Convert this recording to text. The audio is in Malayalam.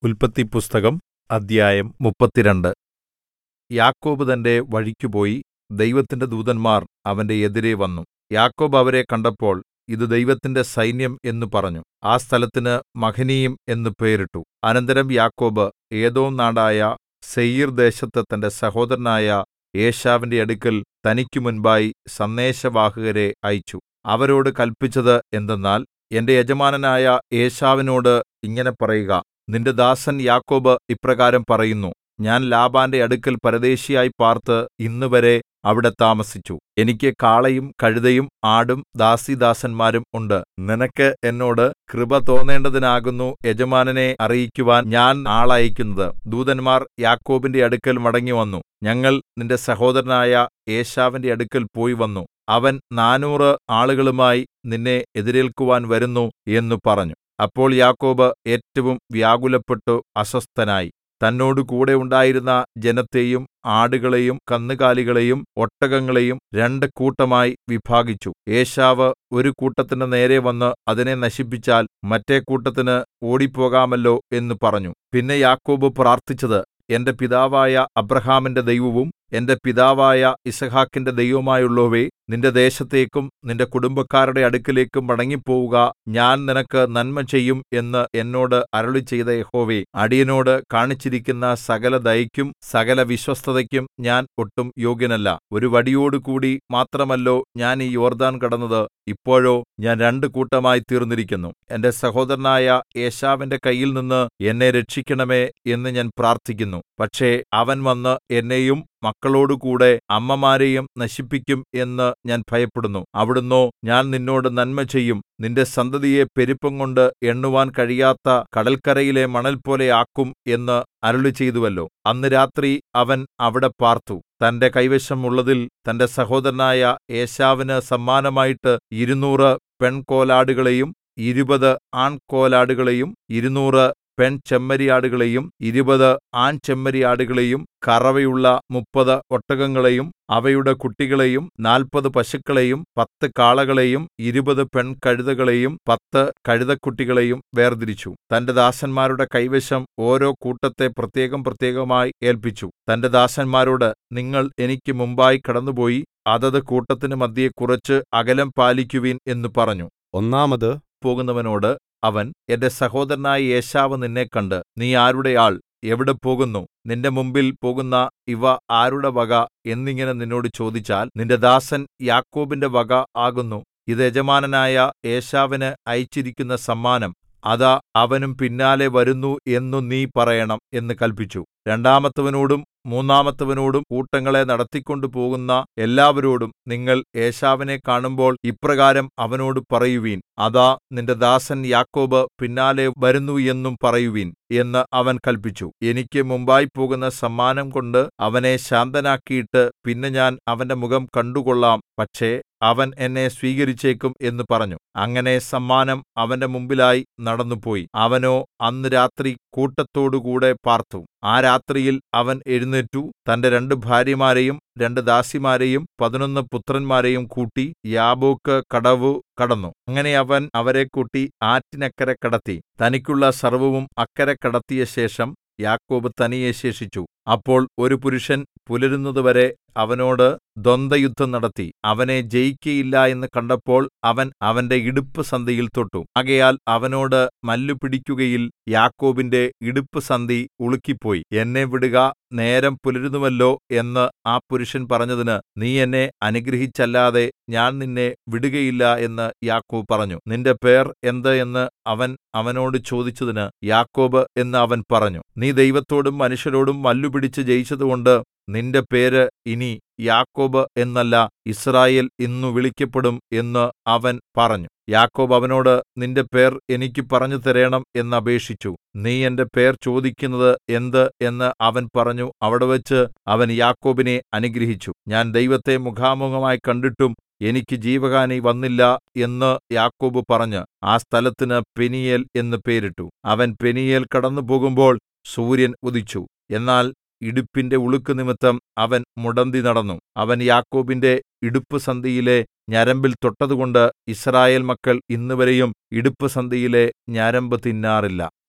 ഉല്പത്തിപ്പുസ്തകം അദ്ധ്യായം മുപ്പത്തിരണ്ട് യാക്കോബ് തന്റെ വഴിക്കുപോയി ദൈവത്തിന്റെ ദൂതന്മാർ അവന്റെ എതിരെ വന്നു യാക്കോബ് അവരെ കണ്ടപ്പോൾ ഇത് ദൈവത്തിന്റെ സൈന്യം എന്നു പറഞ്ഞു ആ സ്ഥലത്തിന് മഹനയീം എന്നു പേരിട്ടു അനന്തരം യാക്കോബ് ഏദോംനാടായ സേയീർദേശത്ത് തന്റെ സഹോദരനായ ഏശാവിന്റെ അടുക്കൽ തനിക്ക് മുൻപായി സന്ദേശവാഹകരെ അയച്ചു അവരോട് കല്പിച്ചത് എന്തെന്നാൽ എന്റെ യജമാനനായ ഏശാവിനോട് ഇങ്ങനെ പറയുക നിന്റെ ദാസൻ യാക്കോബ് ഇപ്രകാരം പറയുന്നു ഞാൻ ലാബാന്റെ അടുക്കൽ പരദേശിയായി പാർത്ത് ഇന്നുവരെ അവിടെ താമസിച്ചു എനിക്ക് കാളയും കഴുതയും ആടും ദാസീദാസന്മാരും ഉണ്ട് നിനക്ക് എന്നോട് കൃപ തോന്നേണ്ടതിനാകുന്നു യജമാനനെ അറിയിക്കുവാൻ ഞാൻ ആളയക്കുന്നത് ദൂതന്മാർ യാക്കോബിന്റെ അടുക്കൽ മടങ്ങിവന്നു ഞങ്ങൾ നിന്റെ സഹോദരനായ ഏശാവിന്റെ അടുക്കൽ പോയി വന്നു അവൻ നാനൂറ് ആളുകളുമായി നിന്നെ എതിരേൽക്കുവാൻ വരുന്നു എന്നു പറഞ്ഞു അപ്പോൾ യാക്കോബ് ഏറ്റവും വ്യാകുലപ്പെട്ടു അസ്വസ്ഥനായി തന്നോടുകൂടെ ഉണ്ടായിരുന്ന ജനത്തെയും ആടുകളെയും കന്നുകാലികളെയും ഒട്ടകങ്ങളെയും രണ്ട് കൂട്ടമായി വിഭാഗിച്ചു ഏശാവ് ഒരു കൂട്ടത്തിന്റെ നേരെ വന്ന് അതിനെ നശിപ്പിച്ചാൽ മറ്റെ കൂട്ടത്തിന് ഓടിപ്പോകാമല്ലോ എന്ന് പറഞ്ഞു പിന്നെ യാക്കോബ് പ്രാർത്ഥിച്ചത് എന്റെ പിതാവായ അബ്രാഹാമിന്റെ ദൈവവും എന്റെ പിതാവായ യിസ്ഹാക്കിന്റെ ദൈവവുമായുള്ളോവേ നിന്റെ ദേശത്തേക്കും നിന്റെ കുടുംബക്കാരുടെ അടുക്കലേക്കും മടങ്ങിപ്പോവുക ഞാൻ നിനക്ക് നന്മ ചെയ്യും എന്ന് എന്നോട് അരുളിച്ചെയ്ത യഹോവേ അടിയനോട് കാണിച്ചിരിക്കുന്ന സകല ദയയ്ക്കും സകല വിശ്വസ്തതയ്ക്കും ഞാൻ ഒട്ടും യോഗ്യനല്ല ഒരു വടിയോടുകൂടി മാത്രമല്ലോ ഞാൻ ഈ യോർദ്ദാൻ കടന്നത് ഇപ്പോഴോ ഞാൻ രണ്ട് കൂട്ടമായി തീർന്നിരിക്കുന്നു എന്റെ സഹോദരനായ ഏശാവിന്റെ കയ്യിൽനിന്ന് എന്നെ രക്ഷിക്കണമേ എന്ന് ഞാൻ പ്രാർത്ഥിക്കുന്നു പക്ഷേ അവൻ വന്ന് എന്നെയും മക്കളോടുകൂടെ അമ്മമാരെയും നശിപ്പിക്കും എന്ന് ഞാൻ ഭയപ്പെടുന്നു അവിടുന്നോ ഞാൻ നിന്നോട് നന്മ ചെയ്യും നിന്റെ സന്തതിയെ പെരുപ്പംകൊണ്ട് എണ്ണുവാൻ കഴിയാത്ത കടൽക്കരയിലെ മണൽപോലെ ആക്കും എന്ന് അരുളിച്ചെയ്തുവല്ലോ അന്ന് രാത്രി അവൻ അവിടെ പാർത്തു തന്റെ കൈവശം ഉള്ളതിൽ തന്റെ സഹോദരനായ ഏശാവിന് സമ്മാനമായിട്ട് ഇരുനൂറ് പെൺകോലാടുകളെയും ഇരുപത് ആൺകോലാടുകളെയും ഇരുനൂറ് പെൺചെമ്മരിയാടുകളെയും ഇരുപത് ആൺചെമ്മരിയാടുകളെയും കറവയുള്ള മുപ്പത് ഒട്ടകങ്ങളെയും അവയുടെ കുട്ടികളെയും നാൽപ്പത് പശുക്കളെയും പത്ത് കാളകളെയും ഇരുപത് പെൺകഴുതകളെയും പത്ത് കഴുതക്കുട്ടികളെയും വേർതിരിച്ചു തന്റെ ദാസന്മാരുടെ കൈവശം ഓരോ കൂട്ടത്തെ പ്രത്യേകം പ്രത്യേകമായി ഏല്പിച്ചു തന്റെ ദാസന്മാരോട് നിങ്ങൾ എനിക്ക് മുമ്പായി കടന്നുപോയി അതത് കൂട്ടത്തിന് മധ്യേ കുറച്ച് അകലം പാലിക്കുവിൻ എന്ന് പറഞ്ഞു ഒന്നാമത് പോകുന്നവനോട് അവൻ എന്റെ സഹോദരനായ ഏശാവ് നിന്നെ കണ്ട് നീ ആരുടെ ആൾ എവിടെ പോകുന്നു നിന്റെ മുമ്പിൽ പോകുന്ന ഇവ ആരുടെ വക എന്നിങ്ങനെ നിന്നോട് ചോദിച്ചാൽ നിന്റെ ദാസൻ യാക്കോബിന്റെ വക ആകുന്നു ഇത് യജമാനനായ ഏശാവിന് അയച്ചിരിക്കുന്ന സമ്മാനം അതാ അവനും പിന്നാലെ വരുന്നു എന്നു നീ പറയണം എന്ന് കൽപ്പിച്ചു രണ്ടാമത്തവനോടും മൂന്നാമത്തവനോടും കൂട്ടങ്ങളെ നടത്തിക്കൊണ്ടു പോകുന്ന എല്ലാവരോടും നിങ്ങൾ ഏശാവിനെ കാണുമ്പോൾ ഇപ്രകാരം അവനോട് പറയുവീൻ അതാ നിന്റെ ദാസൻ യാക്കോബ് പിന്നാലെ വരുന്നു എന്നും പറയുവീൻ എന്ന് അവൻ കൽപ്പിച്ചു എനിക്ക് മുമ്പായി പോകുന്ന സമ്മാനം കൊണ്ട് അവനെ ശാന്തനാക്കിയിട്ട് പിന്നെ ഞാൻ അവന്റെ മുഖം കണ്ടുകൊള്ളാം പക്ഷേ അവൻ എന്നെ സ്വീകരിച്ചേക്കും എന്ന് പറഞ്ഞു അങ്ങനെ സമ്മാനം അവന്റെ മുമ്പിലായി നടന്നുപോയി അവനോ അന്ന് രാത്രി കൂട്ടത്തോടുകൂടെ പാർത്തു ആ രാത്രിയിൽ അവൻ എഴുന്നേറ്റു തന്റെ രണ്ട് ഭാര്യമാരെയും രണ്ട് ദാസിമാരെയും പതിനൊന്ന് പുത്രന്മാരെയും കൂട്ടി യാബോക്ക് കടവു കടന്നു അങ്ങനെ അവൻ അവരെ കൂട്ടി ആറ്റിനക്കരെ കടത്തി തനിക്കുള്ള സർവ്വവും അക്കരെ കടത്തിയ ശേഷം യാക്കോബ് തനിയെ ശേഷിച്ചു അപ്പോൾ ഒരു പുരുഷൻ പുലരുന്നതുവരെ അവനോട് ദ്വന്ദ്വയുദ്ധം നടത്തി അവനെ ജയിക്കയില്ല എന്ന് കണ്ടപ്പോൾ അവൻ അവന്റെ ഇടുപ്പ് സന്ധിയിൽ തൊട്ടു ആകയാൽ അവനോട് മല്ലു പിടിക്കുകയിൽ യാക്കോബിന്റെ ഇടുപ്പ് സന്ധി ഉളുക്കിപ്പോയി എന്നെ വിടുക നേരം പുലരുന്നുവല്ലോ എന്ന് ആ പുരുഷൻ പറഞ്ഞതിന് നീ എന്നെ അനുഗ്രഹിച്ചല്ലാതെ ഞാൻ നിന്നെ വിടുകയില്ല എന്ന് യാക്കോബ് പറഞ്ഞു നിന്റെ പേർ എന്ത് എന്ന് അവൻ അവനോട് ചോദിച്ചതിന് യാക്കോബ് എന്ന് അവൻ പറഞ്ഞു നീ ദൈവത്തോടും മനുഷ്യരോടും മല്ലുപിടിച്ച് ജയിച്ചതുകൊണ്ട് നിന്റെ പേര് ഇനി യാക്കോബ് എന്നല്ല ഇസ്രായേൽ ഇന്നു വിളിക്കപ്പെടും എന്ന് അവൻ പറഞ്ഞു യാക്കോബ് അവനോട് നിന്റെ പേർ എനിക്ക് പറഞ്ഞു തരേണം എന്നപേക്ഷിച്ചു നീ എന്റെ പേർ ചോദിക്കുന്നത് എന്ത് എന്ന് അവൻ പറഞ്ഞു അവിടെവച്ച് അവൻ യാക്കോബിനെ അനുഗ്രഹിച്ചു ഞാൻ ദൈവത്തെ മുഖാമുഖമായി കണ്ടിട്ടും എനിക്ക് ജീവഹാനി വന്നില്ല എന്ന് യാക്കോബ് പറഞ്ഞ് ആ സ്ഥലത്തിന് പെനീയേൽ എന്ന് പേരിട്ടു അവൻ പെനീയേൽ കടന്നുപോകുമ്പോൾ സൂര്യൻ ഉദിച്ചു എന്നാൽ ഇടുപ്പിന്റെ ഉളുക്ക് നിമിത്തം അവൻ മുടന്തി നടന്നു അവൻ യാക്കോബിന്റെ ഇടുപ്പുസന്ധിയിലെ ഞരമ്പിൽ തൊട്ടതുകൊണ്ട് യിസ്രായേൽ മക്കൾ ഇന്നുവരെയും ഇടുപ്പുസന്ധിയിലെ ഞരമ്പ് തിന്നാറില്ല